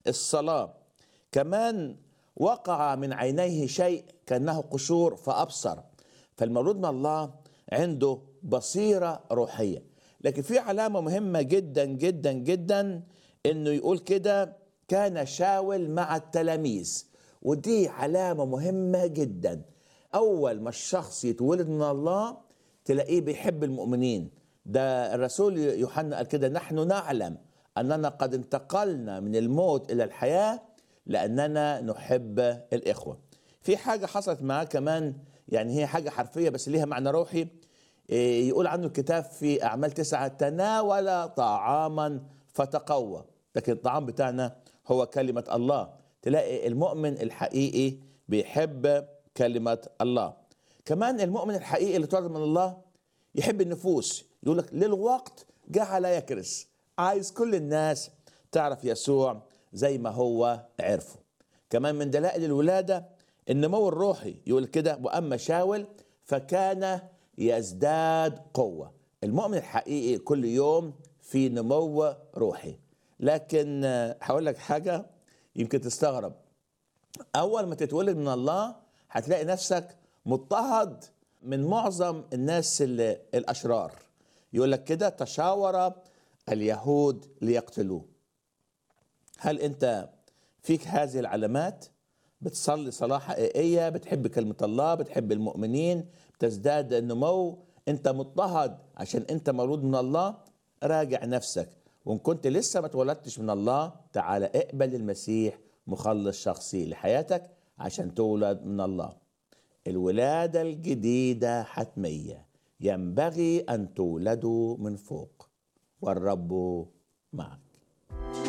الصلاة كمان وقع من عينيه شيء كأنه قشور فأبصر فالمولود من الله عنده بصيرة روحية لكن في علامة مهمة جدا جدا جدا انه يقول كده كان شاول مع التلاميذ ودي علامة مهمة جدا أول ما الشخص يتولد من الله تلاقيه بيحب المؤمنين ده الرسول يوحنا قال كده نحن نعلم أننا قد انتقلنا من الموت إلى الحياة لأننا نحب الإخوة في حاجة حصلت معاه كمان يعني هي حاجة حرفية بس ليها معنى روحي إيه، يقول عنه الكتاب في أعمال تسعة تناول طعاما فتقوى لكن الطعام بتاعنا هو كلمة الله تلاقي المؤمن الحقيقي بيحب كلمة الله كمان المؤمن الحقيقي اللي اتولد من الله يحب النفوس يقول لك للوقت جعل يكرس عايز كل الناس تعرف يسوع زي ما هو عرفه كمان من دلائل الولادة النمو الروحي يقول كده وأما شاول فكان يزداد قوة المؤمن الحقيقي كل يوم في نمو روحي لكن آه، هقول لك حاجة يمكن تستغرب أول ما تتولد من الله هتلاقي نفسك مضطهد من معظم الناس ال- الأشرار يقول لك كده تشاور اليهود ليقتلوه هل أنت فيك هذه العلامات بتصلي صلاة حقيقية بتحب كلمة الله بتحب المؤمنين بتزداد النمو أنت مضطهد عشان أنت مولود من الله راجع نفسك وإن كنت لسه ما اتولدتش من الله تعالى اقبل المسيح مخلص شخصي لحياتك عشان تولد من الله الولادة الجديدة حتمية ينبغي أن تولدوا من فوق والرب معك